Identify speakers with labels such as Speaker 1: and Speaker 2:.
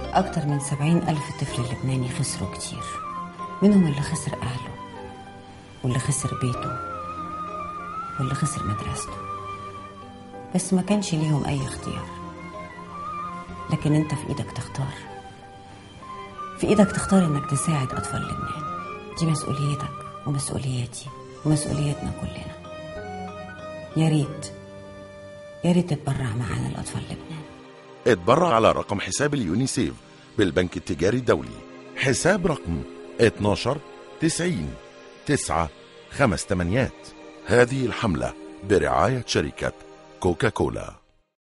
Speaker 1: أكتر من سبعين ألف طفل لبناني خسروا كتير منهم اللي خسر أهله واللي خسر بيته واللي خسر مدرسته بس ما كانش ليهم أي اختيار لكن أنت في إيدك تختار في إيدك تختار إنك تساعد أطفال لبنان دي مسؤوليتك ومسؤوليتي ومسؤوليتنا كلنا يا ريت يا ريت تتبرع معانا لأطفال لبنان
Speaker 2: اتبرع على رقم حساب اليونيسيف بالبنك التجاري الدولي حساب رقم 12 90 9 خمس تمانيات هذه الحملة برعاية شركة كوكاكولا